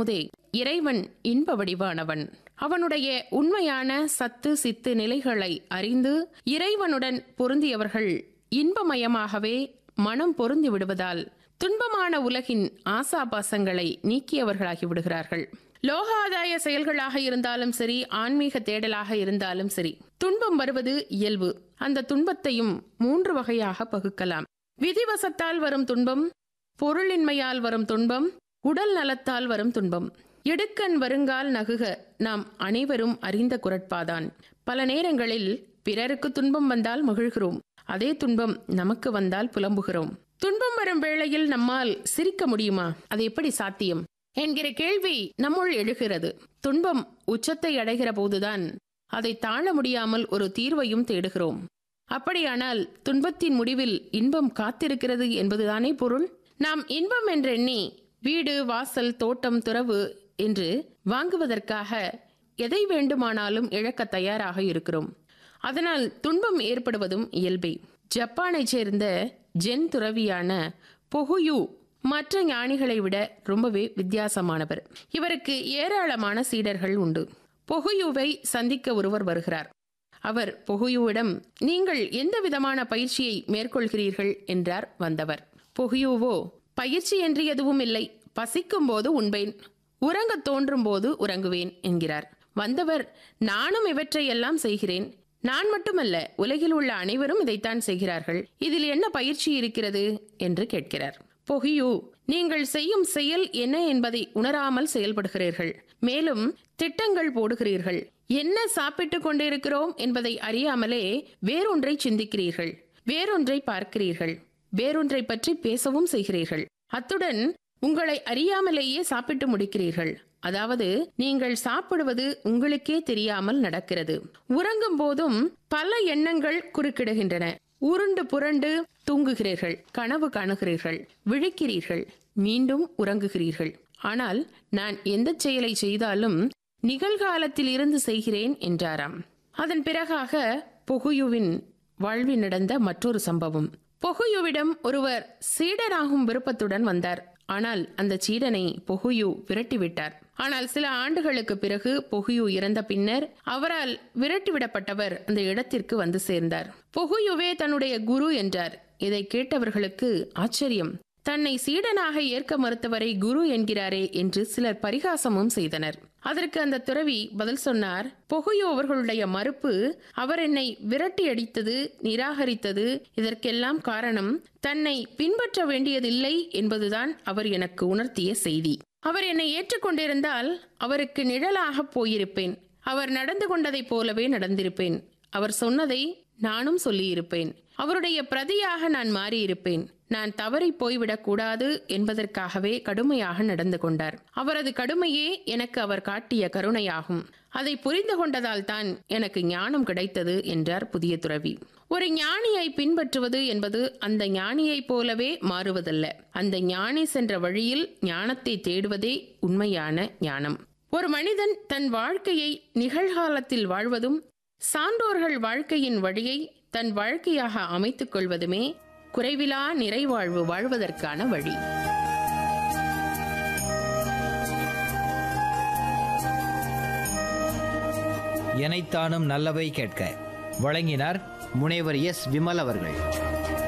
அமுதே இறைவன் இன்ப வடிவானவன் அவனுடைய உண்மையான சத்து சித்து நிலைகளை அறிந்து இறைவனுடன் பொருந்தியவர்கள் இன்பமயமாகவே மனம் பொருந்தி விடுவதால் துன்பமான உலகின் ஆசாபாசங்களை நீக்கியவர்களாகி விடுகிறார்கள் லோகாதாய செயல்களாக இருந்தாலும் சரி ஆன்மீக தேடலாக இருந்தாலும் சரி துன்பம் வருவது இயல்பு அந்த துன்பத்தையும் மூன்று வகையாக பகுக்கலாம் விதிவசத்தால் வரும் துன்பம் பொருளின்மையால் வரும் துன்பம் உடல் நலத்தால் வரும் துன்பம் எடுக்கன் வருங்கால் நகுக நாம் அனைவரும் அறிந்த குரட்பாதான் பல நேரங்களில் பிறருக்கு துன்பம் வந்தால் மகிழ்கிறோம் அதே துன்பம் நமக்கு வந்தால் புலம்புகிறோம் துன்பம் வரும் வேளையில் நம்மால் சிரிக்க முடியுமா அது எப்படி சாத்தியம் என்கிற கேள்வி நம்முள் எழுகிறது துன்பம் உச்சத்தை அடைகிற போதுதான் அதை தாழ முடியாமல் ஒரு தீர்வையும் தேடுகிறோம் அப்படியானால் துன்பத்தின் முடிவில் இன்பம் காத்திருக்கிறது என்பதுதானே பொருள் நாம் இன்பம் என்றெண்ணி வீடு வாசல் தோட்டம் துறவு என்று வாங்குவதற்காக எதை வேண்டுமானாலும் இழக்க தயாராக இருக்கிறோம் அதனால் துன்பம் ஏற்படுவதும் இயல்பே ஜப்பானைச் சேர்ந்த ஜென் துறவியான பொகுயு மற்ற ஞானிகளை விட ரொம்பவே வித்தியாசமானவர் இவருக்கு ஏராளமான சீடர்கள் உண்டு பொகுயுவை சந்திக்க ஒருவர் வருகிறார் அவர் பொகுயுவிடம் நீங்கள் எந்த விதமான பயிற்சியை மேற்கொள்கிறீர்கள் என்றார் வந்தவர் பொகுயுவோ பயிற்சி என்று எதுவும் இல்லை பசிக்கும் போது உண்பேன் உறங்க தோன்றும் போது உறங்குவேன் என்கிறார் வந்தவர் நானும் இவற்றையெல்லாம் செய்கிறேன் நான் மட்டுமல்ல உலகில் உள்ள அனைவரும் இதைத்தான் செய்கிறார்கள் இதில் என்ன பயிற்சி இருக்கிறது என்று கேட்கிறார் பொகியு நீங்கள் செய்யும் செயல் என்ன என்பதை உணராமல் செயல்படுகிறீர்கள் மேலும் திட்டங்கள் போடுகிறீர்கள் என்ன சாப்பிட்டுக் கொண்டிருக்கிறோம் என்பதை அறியாமலே வேறொன்றை சிந்திக்கிறீர்கள் வேறொன்றை பார்க்கிறீர்கள் வேறொன்றை பற்றி பேசவும் செய்கிறீர்கள் அத்துடன் உங்களை அறியாமலேயே சாப்பிட்டு முடிக்கிறீர்கள் அதாவது நீங்கள் சாப்பிடுவது உங்களுக்கே தெரியாமல் நடக்கிறது உறங்கும் போதும் பல எண்ணங்கள் குறுக்கிடுகின்றன உருண்டு புரண்டு தூங்குகிறீர்கள் கனவு காணுகிறீர்கள் விழிக்கிறீர்கள் மீண்டும் உறங்குகிறீர்கள் ஆனால் நான் எந்த செயலை செய்தாலும் நிகழ்காலத்தில் இருந்து செய்கிறேன் என்றாராம் அதன் பிறகாக பொகுயுவின் வாழ்வில் நடந்த மற்றொரு சம்பவம் பொகுயுவிடம் ஒருவர் சீடராகும் விருப்பத்துடன் வந்தார் ஆனால் அந்த சீடனை பொகுயு விரட்டிவிட்டார் ஆனால் சில ஆண்டுகளுக்கு பிறகு பொகுயு இறந்த பின்னர் அவரால் விரட்டிவிடப்பட்டவர் அந்த இடத்திற்கு வந்து சேர்ந்தார் பொகுயுவே தன்னுடைய குரு என்றார் இதை கேட்டவர்களுக்கு ஆச்சரியம் தன்னை சீடனாக ஏற்க மறுத்தவரை குரு என்கிறாரே என்று சிலர் பரிகாசமும் செய்தனர் அதற்கு அந்த துறவி பதில் சொன்னார் பொகுயோ அவர்களுடைய மறுப்பு அவர் என்னை விரட்டி அடித்தது நிராகரித்தது இதற்கெல்லாம் காரணம் தன்னை பின்பற்ற வேண்டியதில்லை என்பதுதான் அவர் எனக்கு உணர்த்திய செய்தி அவர் என்னை ஏற்றுக்கொண்டிருந்தால் அவருக்கு நிழலாக போயிருப்பேன் அவர் நடந்து கொண்டதைப் போலவே நடந்திருப்பேன் அவர் சொன்னதை நானும் சொல்லியிருப்பேன் அவருடைய பிரதியாக நான் மாறியிருப்பேன் நான் தவறி போய்விடக் கூடாது என்பதற்காகவே கடுமையாக நடந்து கொண்டார் அவரது கடுமையே எனக்கு அவர் காட்டிய கருணையாகும் அதை புரிந்து கொண்டதால் தான் எனக்கு ஞானம் கிடைத்தது என்றார் புதிய துறவி ஒரு ஞானியை பின்பற்றுவது என்பது அந்த ஞானியைப் போலவே மாறுவதல்ல அந்த ஞானி சென்ற வழியில் ஞானத்தை தேடுவதே உண்மையான ஞானம் ஒரு மனிதன் தன் வாழ்க்கையை நிகழ்காலத்தில் வாழ்வதும் சான்றோர்கள் வாழ்க்கையின் வழியை தன் வாழ்க்கையாக அமைத்துக் கொள்வதுமே குறைவிலா நிறைவாழ்வு வாழ்வதற்கான வழி எனைத்தானும் நல்லவை கேட்க வழங்கினார் முனைவர் எஸ் விமல் அவர்கள்